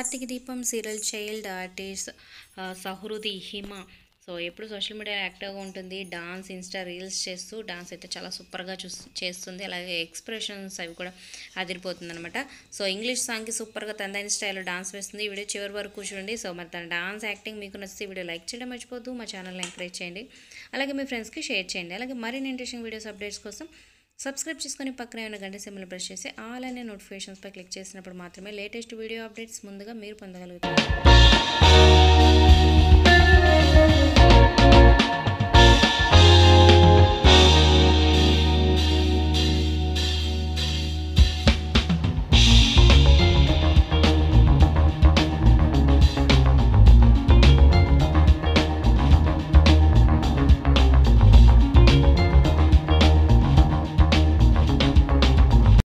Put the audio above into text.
కార్తీక దీపం serial child artist ఆ, Sahrudi Hima so ఎప్పుడు సోషల్ మీడియా యాక్టివ్గా ఉంటుంది డాన్స్ ఇన్స్టా రీల్స్ చేస్తూ డాన్స్ అయితే చాలా సూపర్గా చూ చేస్తుంది అలాగే ఎక్స్ప్రెషన్స్ అవి కూడా అదిరిపోతుంది అనమాట సో ఇంగ్లీష్ సాంగ్కి సూపర్గా తందైన స్టైల్లో డాన్స్ వేస్తుంది ఈ వీడియో చివరి వరకు చూడండి సో మరి తన డాన్స్ యాక్టింగ్ మీకు నచ్చితే ఈ వీడియో లైక్ చేయడం మర్చిపోద్దు మా ఛానల్ని ఎంకరేజ్ చేయండి అలాగే మీ ఫ్రెండ్స్కి షేర్ చేయండి అలాగే మరిన్ని ఇంట్రెస్టింగ్ వీడియోస్ అప్డేట్స్ కోసం సబ్స్క్రైబ్ చేసుకొని పక్కనే ఉన్న గంట సింబల్ ప్రెస్ చేసి ఆల్ అనే నోటిఫికేషన్స్పై క్లిక్ చేసినప్పుడు మాత్రమే లేటెస్ట్ వీడియో అప్డేట్స్ ముందుగా మీరు పొందగలుగుతారు